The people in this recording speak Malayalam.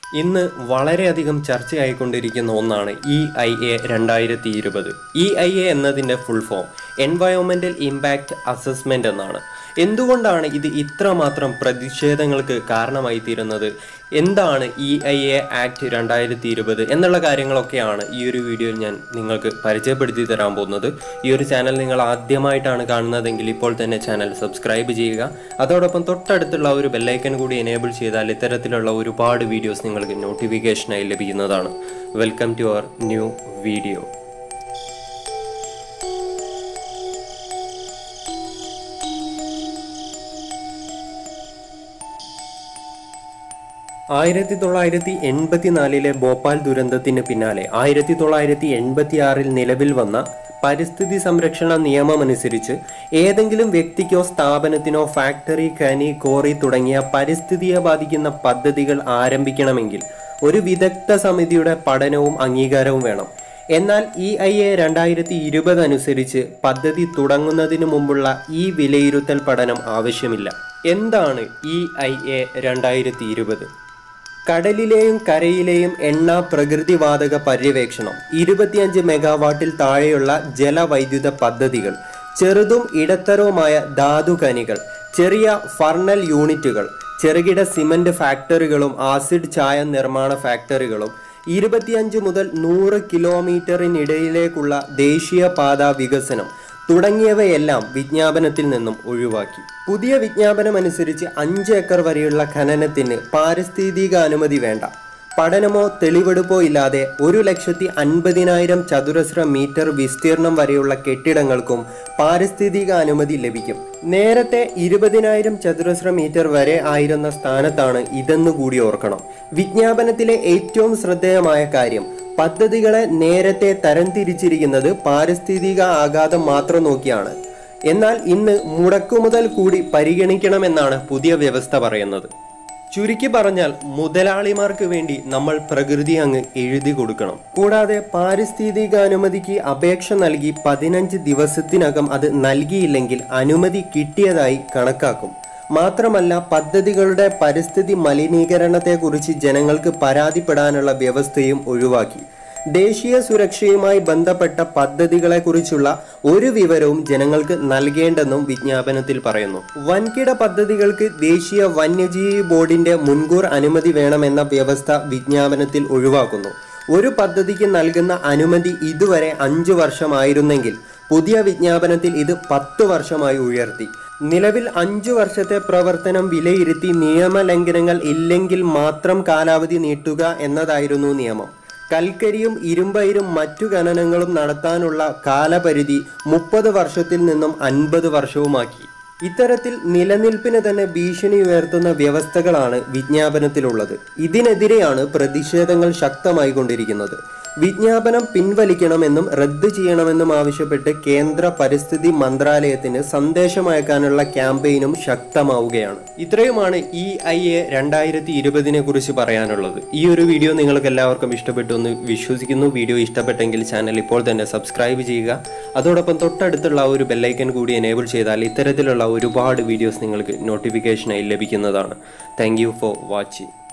ഇന്ന് വളരെയധികം ചർച്ചയായിക്കൊണ്ടിരിക്കുന്ന ഒന്നാണ് ഇ ഐ എ രണ്ടായിരത്തി ഇരുപത് ഇ ഐ എ എന്നതിൻ്റെ full form environmental impact assessment എന്നാണ് എന്തുകൊണ്ടാണ് ഇത് ഇത്രമാത്രം പ്രതിഷേധങ്ങൾക്ക് കാരണമായി തീരുന്നത് എന്താണ് ഇ ഐ എ ആക്ട് രണ്ടായിരത്തി ഇരുപത് എന്നുള്ള കാര്യങ്ങളൊക്കെയാണ് ഈ ഒരു വീഡിയോയിൽ ഞാൻ നിങ്ങൾക്ക് പരിചയപ്പെടുത്തി തരാൻ പോകുന്നത് ഈ ഒരു ചാനൽ നിങ്ങൾ ആദ്യമായിട്ടാണ് കാണുന്നതെങ്കിൽ ഇപ്പോൾ തന്നെ ചാനൽ സബ്സ്ക്രൈബ് ചെയ്യുക അതോടൊപ്പം തൊട്ടടുത്തുള്ള ഒരു ബെല്ലൈക്കൻ കൂടി എനേബിൾ ചെയ്താൽ ഇത്തരത്തിലുള്ള ഒരുപാട് വീഡിയോസ് നിങ്ങൾക്ക് നോട്ടിഫിക്കേഷനായി ലഭിക്കുന്നതാണ് welcome to our new video ആയിരത്തി തൊള്ളായിരത്തി എൺപത്തിനാലിലെ ഭോപ്പാൽ ദുരന്തത്തിന് പിന്നാലെ ആയിരത്തി തൊള്ളായിരത്തി എൺപത്തി ആറിൽ നിലവിൽ വന്ന പരിസ്ഥിതി സംരക്ഷണ നിയമമനുസരിച്ച് ഏതെങ്കിലും വ്യക്തിക്കോ സ്ഥാപനത്തിനോ ഫാക്ടറി ഖനി കോറി തുടങ്ങിയ പരിസ്ഥിതിയെ ബാധിക്കുന്ന പദ്ധതികൾ ആരംഭിക്കണമെങ്കിൽ ഒരു വിദഗ്ധ സമിതിയുടെ പഠനവും അംഗീകാരവും വേണം എന്നാൽ ഇ ഐ എ രണ്ടായിരത്തി ഇരുപത് അനുസരിച്ച് പദ്ധതി തുടങ്ങുന്നതിന് മുമ്പുള്ള ഈ വിലയിരുത്തൽ പഠനം ആവശ്യമില്ല എന്താണ് ഇ ഐ എ രണ്ടായിരത്തി ഇരുപത് കടലിലെയും കരയിലെയും എണ്ണ പ്രകൃതിവാതക പര്യവേക്ഷണം ഇരുപത്തിയഞ്ച് മെഗാവാട്ടിൽ താഴെയുള്ള ജലവൈദ്യുത പദ്ധതികൾ ചെറുതും ഇടത്തരവുമായ ധാതുഖനികൾ ചെറിയ ഫർണൽ യൂണിറ്റുകൾ ചെറുകിട സിമന്റ് ഫാക്ടറികളും ആസിഡ് ചായ നിർമ്മാണ ഫാക്ടറികളും ഇരുപത്തിയഞ്ച് മുതൽ നൂറ് കിലോമീറ്ററിനിടയിലേക്കുള്ള ദേശീയപാത വികസനം തുടങ്ങിയവയെല്ലാം വിജ്ഞാപനത്തിൽ നിന്നും ഒഴിവാക്കി പുതിയ വിജ്ഞാപനമനുസരിച്ച് അഞ്ച് ഏക്കർ വരെയുള്ള ഖനനത്തിന് പാരിസ്ഥിതിക അനുമതി വേണ്ട പഠനമോ തെളിവെടുപ്പോ ഇല്ലാതെ ഒരു ലക്ഷത്തി അൻപതിനായിരം ചതുരശ്ര മീറ്റർ വിസ്തീർണം വരെയുള്ള കെട്ടിടങ്ങൾക്കും പാരിസ്ഥിതിക അനുമതി ലഭിക്കും നേരത്തെ ഇരുപതിനായിരം ചതുരശ്ര മീറ്റർ വരെ ആയിരുന്ന സ്ഥാനത്താണ് ഇതെന്ന് കൂടി ഓർക്കണം വിജ്ഞാപനത്തിലെ ഏറ്റവും ശ്രദ്ധേയമായ കാര്യം പദ്ധതികളെ നേരത്തെ തരംതിരിച്ചിരിക്കുന്നത് പാരിസ്ഥിതിക ആഘാതം മാത്രം നോക്കിയാണ് എന്നാൽ ഇന്ന് മുടക്കുമുതൽ കൂടി പരിഗണിക്കണമെന്നാണ് പുതിയ വ്യവസ്ഥ പറയുന്നത് ചുരുക്കി പറഞ്ഞാൽ മുതലാളിമാർക്ക് വേണ്ടി നമ്മൾ പ്രകൃതി അങ്ങ് എഴുതി കൊടുക്കണം കൂടാതെ പാരിസ്ഥിതിക അനുമതിക്ക് അപേക്ഷ നൽകി പതിനഞ്ച് ദിവസത്തിനകം അത് നൽകിയില്ലെങ്കിൽ അനുമതി കിട്ടിയതായി കണക്കാക്കും മാത്രമല്ല പദ്ധതികളുടെ പരിസ്ഥിതി മലിനീകരണത്തെക്കുറിച്ച് ജനങ്ങൾക്ക് പരാതിപ്പെടാനുള്ള വ്യവസ്ഥയും ഒഴിവാക്കി ദേശീയ സുരക്ഷയുമായി ബന്ധപ്പെട്ട പദ്ധതികളെക്കുറിച്ചുള്ള ഒരു വിവരവും ജനങ്ങൾക്ക് നൽകേണ്ടെന്നും വിജ്ഞാപനത്തിൽ പറയുന്നു വൻകിട പദ്ധതികൾക്ക് ദേശീയ വന്യജീവി ബോർഡിന്റെ മുൻകൂർ അനുമതി വേണമെന്ന വ്യവസ്ഥ വിജ്ഞാപനത്തിൽ ഒഴിവാക്കുന്നു ഒരു പദ്ധതിക്ക് നൽകുന്ന അനുമതി ഇതുവരെ അഞ്ചു വർഷമായിരുന്നെങ്കിൽ പുതിയ വിജ്ഞാപനത്തിൽ ഇത് പത്ത് വർഷമായി ഉയർത്തി നിലവിൽ അഞ്ചു വർഷത്തെ പ്രവർത്തനം വിലയിരുത്തി നിയമലംഘനങ്ങൾ ഇല്ലെങ്കിൽ മാത്രം കാലാവധി നീട്ടുക എന്നതായിരുന്നു നിയമം കൽക്കരിയും ഇരുമ്പയിരും മറ്റു ഖനനങ്ങളും നടത്താനുള്ള കാലപരിധി മുപ്പത് വർഷത്തിൽ നിന്നും അൻപത് വർഷവുമാക്കി ഇത്തരത്തിൽ നിലനിൽപ്പിന് തന്നെ ഭീഷണി ഉയർത്തുന്ന വ്യവസ്ഥകളാണ് വിജ്ഞാപനത്തിലുള്ളത് ഇതിനെതിരെയാണ് പ്രതിഷേധങ്ങൾ ശക്തമായി കൊണ്ടിരിക്കുന്നത് വിജ്ഞാപനം പിൻവലിക്കണമെന്നും റദ്ദ് ചെയ്യണമെന്നും ആവശ്യപ്പെട്ട് കേന്ദ്ര പരിസ്ഥിതി മന്ത്രാലയത്തിന് സന്ദേശമയക്കാനുള്ള ക്യാമ്പയിനും ശക്തമാവുകയാണ് ഇത്രയുമാണ് ഇ ഐ എ രണ്ടായിരത്തി ഇരുപതിനെ കുറിച്ച് പറയാനുള്ളത് ഈ ഒരു വീഡിയോ നിങ്ങൾക്ക് എല്ലാവർക്കും ഇഷ്ടപ്പെട്ടു എന്ന് വിശ്വസിക്കുന്നു വീഡിയോ ഇഷ്ടപ്പെട്ടെങ്കിൽ ചാനൽ ഇപ്പോൾ തന്നെ സബ്സ്ക്രൈബ് ചെയ്യുക അതോടൊപ്പം തൊട്ടടുത്തുള്ള ഒരു ബെല്ലൈക്കൻ കൂടി എനേബിൾ ചെയ്താൽ ഇത്തരത്തിലുള്ള ഒരുപാട് വീഡിയോസ് നിങ്ങൾക്ക് നോട്ടിഫിക്കേഷനായി ലഭിക്കുന്നതാണ് താങ്ക് ഫോർ വാച്ചിങ്